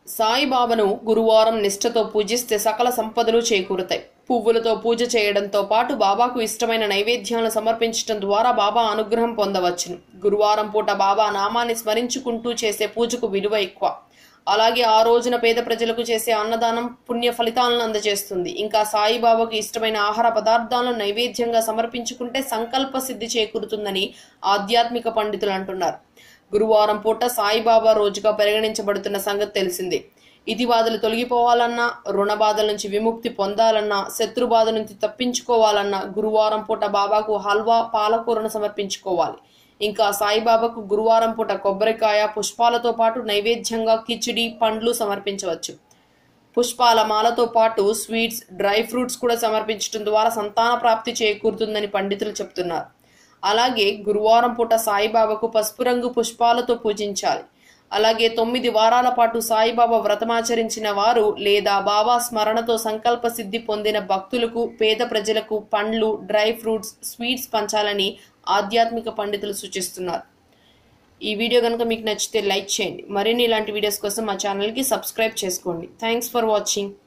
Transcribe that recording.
సాయిబాబాను గురువారం నిష్ఠతో పూజిస్తే సకల సంపదలు చేకూరుతాయి పువ్వులతో పూజ చేయడంతో పాటు బాబాకు ఇష్టమైన నైవేద్యాలను సమర్పించడం ద్వారా బాబా అనుగ్రహం పొందవచ్చును గురువారం పూట బాబా నామాన్ని స్మరించుకుంటూ చేసే పూజకు విలువ ఎక్కువ అలాగే ఆ రోజున పేద ప్రజలకు చేసే అన్నదానం పుణ్య ఫలితాలను అందజేస్తుంది ఇంకా సాయిబాబాకు ఇష్టమైన ఆహార పదార్థాలను నైవేద్యంగా సమర్పించుకుంటే సంకల్ప సిద్ధి చేకూరుతుందని ఆధ్యాత్మిక పండితులు అంటున్నారు గురువారం పూట సాయిబాబా రోజుగా పరిగణించబడుతున్న సంగతి తెలిసిందే ఇది బాధలు తొలగిపోవాలన్నా రుణ బాధల నుంచి విముక్తి పొందాలన్నా శత్రు బాధ నుంచి తప్పించుకోవాలన్నా గురువారం పూట బాబాకు హల్వా పాలకూరను సమర్పించుకోవాలి ఇంకా సాయిబాబాకు గురువారం పూట కొబ్బరికాయ పుష్పాలతో పాటు నైవేద్యంగా కిచిడి పండ్లు సమర్పించవచ్చు పుష్పాల మాలతో పాటు స్వీట్స్ డ్రై ఫ్రూట్స్ కూడా సమర్పించడం ద్వారా సంతాన ప్రాప్తి చేకూరుతుందని పండితులు చెప్తున్నారు అలాగే గురువారం పూట సాయిబాబాకు పసుపు రంగు పుష్పాలతో పూజించాలి అలాగే తొమ్మిది వారాల పాటు సాయిబాబా వ్రతమాచరించిన వారు లేదా బాబా స్మరణతో సంకల్ప సిద్ధి పొందిన భక్తులకు పేద ప్రజలకు పండ్లు డ్రై ఫ్రూట్స్ స్వీట్స్ పంచాలని ఆధ్యాత్మిక పండితులు సూచిస్తున్నారు ఈ వీడియో కనుక మీకు నచ్చితే లైక్ చేయండి మరిన్ని ఇలాంటి వీడియోస్ కోసం మా ఛానల్కి సబ్స్క్రైబ్ చేసుకోండి థ్యాంక్స్ ఫర్ వాచింగ్